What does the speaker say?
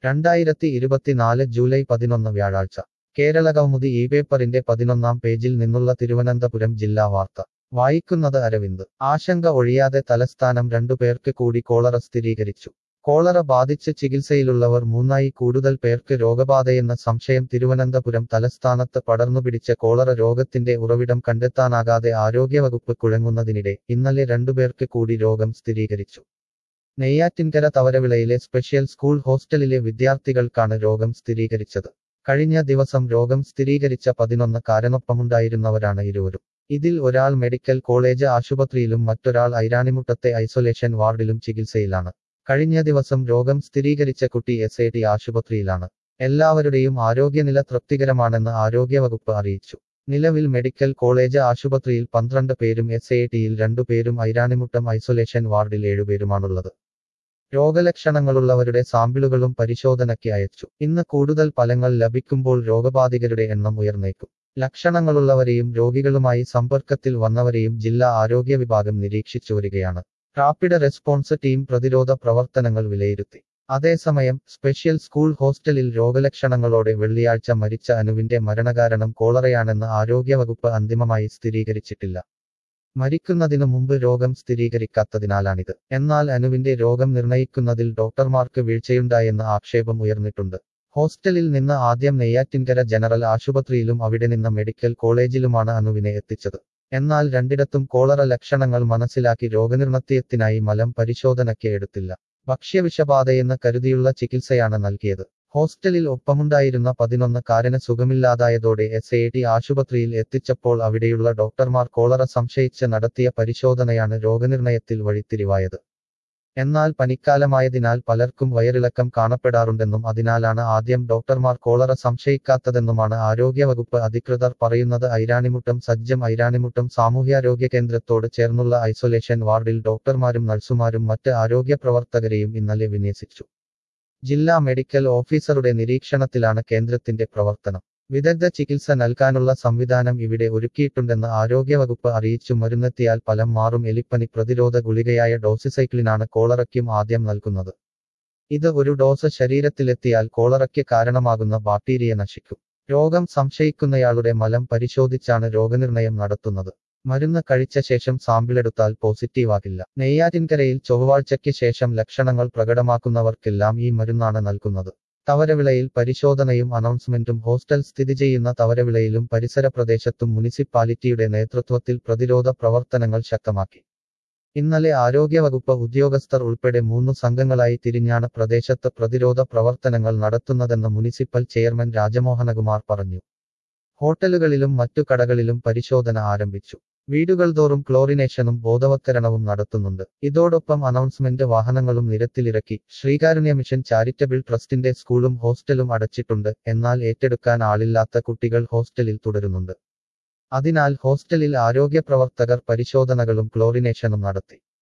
രണ്ടായിരത്തി ഇരുപത്തിനാല് ജൂലൈ പതിനൊന്ന് വ്യാഴാഴ്ച കേരള കൗമുദി ഈ പേപ്പറിന്റെ പതിനൊന്നാം പേജിൽ നിന്നുള്ള തിരുവനന്തപുരം ജില്ലാ വാർത്ത വായിക്കുന്നത് അരവിന്ദ് ആശങ്ക ഒഴിയാതെ തലസ്ഥാനം രണ്ടുപേർക്ക് കൂടി കോളറ സ്ഥിരീകരിച്ചു കോളറ ബാധിച്ച് ചികിത്സയിലുള്ളവർ മൂന്നായി കൂടുതൽ പേർക്ക് രോഗബാധയെന്ന സംശയം തിരുവനന്തപുരം തലസ്ഥാനത്ത് പടർന്നുപിടിച്ച കോളറ രോഗത്തിന്റെ ഉറവിടം കണ്ടെത്താനാകാതെ ആരോഗ്യവകുപ്പ് കുഴങ്ങുന്നതിനിടെ ഇന്നലെ രണ്ടുപേർക്ക് കൂടി രോഗം സ്ഥിരീകരിച്ചു നെയ്യാറ്റിൻകര തവരവിളയിലെ സ്പെഷ്യൽ സ്കൂൾ ഹോസ്റ്റലിലെ വിദ്യാർത്ഥികൾക്കാണ് രോഗം സ്ഥിരീകരിച്ചത് കഴിഞ്ഞ ദിവസം രോഗം സ്ഥിരീകരിച്ച പതിനൊന്ന് കാരനൊപ്പമുണ്ടായിരുന്നവരാണ് ഇരുവരും ഇതിൽ ഒരാൾ മെഡിക്കൽ കോളേജ് ആശുപത്രിയിലും മറ്റൊരാൾ ഐരാണിമുട്ടത്തെ ഐസൊലേഷൻ വാർഡിലും ചികിത്സയിലാണ് കഴിഞ്ഞ ദിവസം രോഗം സ്ഥിരീകരിച്ച കുട്ടി എസ് ഐ ടി ആശുപത്രിയിലാണ് എല്ലാവരുടെയും ആരോഗ്യനില തൃപ്തികരമാണെന്ന് ആരോഗ്യവകുപ്പ് അറിയിച്ചു നിലവിൽ മെഡിക്കൽ കോളേജ് ആശുപത്രിയിൽ പന്ത്രണ്ട് പേരും എസ് ഐ ടിയിൽ രണ്ടുപേരും ഐരാണിമുട്ടം ഐസൊലേഷൻ വാർഡിൽ ഏഴുപേരുമാണുള്ളത് രോഗലക്ഷണങ്ങളുള്ളവരുടെ സാമ്പിളുകളും പരിശോധനയ്ക്ക് അയച്ചു ഇന്ന് കൂടുതൽ ഫലങ്ങൾ ലഭിക്കുമ്പോൾ രോഗബാധിതരുടെ എണ്ണം ഉയർന്നേക്കും ലക്ഷണങ്ങളുള്ളവരെയും രോഗികളുമായി സമ്പർക്കത്തിൽ വന്നവരെയും ജില്ലാ ആരോഗ്യ വിഭാഗം നിരീക്ഷിച്ചു വരികയാണ് റാപ്പിഡ് റെസ്പോൺസ് ടീം പ്രതിരോധ പ്രവർത്തനങ്ങൾ വിലയിരുത്തി അതേസമയം സ്പെഷ്യൽ സ്കൂൾ ഹോസ്റ്റലിൽ രോഗലക്ഷണങ്ങളോടെ വെള്ളിയാഴ്ച മരിച്ച അനുവിന്റെ മരണകാരണം കോളറയാണെന്ന് ആരോഗ്യവകുപ്പ് അന്തിമമായി സ്ഥിരീകരിച്ചിട്ടില്ല മരിക്കുന്നതിനു മുമ്പ് രോഗം സ്ഥിരീകരിക്കാത്തതിനാലാണിത് എന്നാൽ അനുവിന്റെ രോഗം നിർണയിക്കുന്നതിൽ ഡോക്ടർമാർക്ക് വീഴ്ചയുണ്ടായെന്ന് ആക്ഷേപം ഉയർന്നിട്ടുണ്ട് ഹോസ്റ്റലിൽ നിന്ന് ആദ്യം നെയ്യാറ്റിൻകര ജനറൽ ആശുപത്രിയിലും അവിടെ നിന്ന് മെഡിക്കൽ കോളേജിലുമാണ് അനുവിനെ എത്തിച്ചത് എന്നാൽ രണ്ടിടത്തും കോളറ ലക്ഷണങ്ങൾ മനസ്സിലാക്കി രോഗനിർണയത്തിനായി മലം പരിശോധനയ്ക്ക് എടുത്തില്ല ഭക്ഷ്യവിഷബാധയെന്ന് കരുതിയുള്ള ചികിത്സയാണ് നൽകിയത് ഹോസ്റ്റലിൽ ഒപ്പമുണ്ടായിരുന്ന പതിനൊന്ന് കാരന് സുഖമില്ലാതായതോടെ എസ് എ ടി ആശുപത്രിയിൽ എത്തിച്ചപ്പോൾ അവിടെയുള്ള ഡോക്ടർമാർ കോളറ സംശയിച്ച് നടത്തിയ പരിശോധനയാണ് രോഗനിർണയത്തിൽ വഴിത്തിരിവായത് എന്നാൽ പനിക്കാലമായതിനാൽ പലർക്കും വയറിളക്കം കാണപ്പെടാറുണ്ടെന്നും അതിനാലാണ് ആദ്യം ഡോക്ടർമാർ കോളറ സംശയിക്കാത്തതെന്നുമാണ് ആരോഗ്യവകുപ്പ് അധികൃതർ പറയുന്നത് ഐരാണിമുട്ടം സജ്ജം ഐരാണിമുട്ടം സാമൂഹ്യാരോഗ്യ കേന്ദ്രത്തോട് ചേർന്നുള്ള ഐസൊലേഷൻ വാർഡിൽ ഡോക്ടർമാരും നഴ്സുമാരും മറ്റ് ആരോഗ്യ പ്രവർത്തകരെയും ഇന്നലെ വിന്യസിച്ചു ജില്ലാ മെഡിക്കൽ ഓഫീസറുടെ നിരീക്ഷണത്തിലാണ് കേന്ദ്രത്തിന്റെ പ്രവർത്തനം വിദഗ്ധ ചികിത്സ നൽകാനുള്ള സംവിധാനം ഇവിടെ ഒരുക്കിയിട്ടുണ്ടെന്ന് ആരോഗ്യവകുപ്പ് അറിയിച്ചു മരുന്നെത്തിയാൽ ഫലം മാറും എലിപ്പനി പ്രതിരോധ ഗുളികയായ ഡോസിസൈക്ലിനാണ് കോളറയ്ക്കും ആദ്യം നൽകുന്നത് ഇത് ഒരു ഡോസ് ശരീരത്തിലെത്തിയാൽ കോളറയ്ക്ക് കാരണമാകുന്ന ബാക്ടീരിയ നശിക്കും രോഗം സംശയിക്കുന്നയാളുടെ മലം പരിശോധിച്ചാണ് രോഗനിർണയം നടത്തുന്നത് മരുന്ന് കഴിച്ച ശേഷം സാമ്പിളെടുത്താൽ പോസിറ്റീവാകില്ല നെയ്യാറ്റിൻകരയിൽ ചൊവ്വാഴ്ചയ്ക്ക് ശേഷം ലക്ഷണങ്ങൾ പ്രകടമാക്കുന്നവർക്കെല്ലാം ഈ മരുന്നാണ് നൽകുന്നത് തവരവിളയിൽ പരിശോധനയും അനൗൺസ്മെന്റും ഹോസ്റ്റൽ സ്ഥിതി ചെയ്യുന്ന തവരവിളയിലും പരിസര പ്രദേശത്തും മുനിസിപ്പാലിറ്റിയുടെ നേതൃത്വത്തിൽ പ്രതിരോധ പ്രവർത്തനങ്ങൾ ശക്തമാക്കി ഇന്നലെ ആരോഗ്യവകുപ്പ് ഉദ്യോഗസ്ഥർ ഉൾപ്പെടെ മൂന്നു സംഘങ്ങളായി തിരിഞ്ഞാണ് പ്രദേശത്ത് പ്രതിരോധ പ്രവർത്തനങ്ങൾ നടത്തുന്നതെന്ന് മുനിസിപ്പൽ ചെയർമാൻ രാജമോഹനകുമാർ പറഞ്ഞു ഹോട്ടലുകളിലും മറ്റു കടകളിലും പരിശോധന ആരംഭിച്ചു വീടുകൾ തോറും ക്ലോറിനേഷനും ബോധവത്കരണവും നടത്തുന്നുണ്ട് ഇതോടൊപ്പം അനൗൺസ്മെന്റ് വാഹനങ്ങളും നിരത്തിലിറക്കി ശ്രീകാരുണ്യ മിഷൻ ചാരിറ്റബിൾ ട്രസ്റ്റിന്റെ സ്കൂളും ഹോസ്റ്റലും അടച്ചിട്ടുണ്ട് എന്നാൽ ഏറ്റെടുക്കാൻ ആളില്ലാത്ത കുട്ടികൾ ഹോസ്റ്റലിൽ തുടരുന്നുണ്ട് അതിനാൽ ഹോസ്റ്റലിൽ ആരോഗ്യ പ്രവർത്തകർ പരിശോധനകളും ക്ലോറിനേഷനും നടത്തി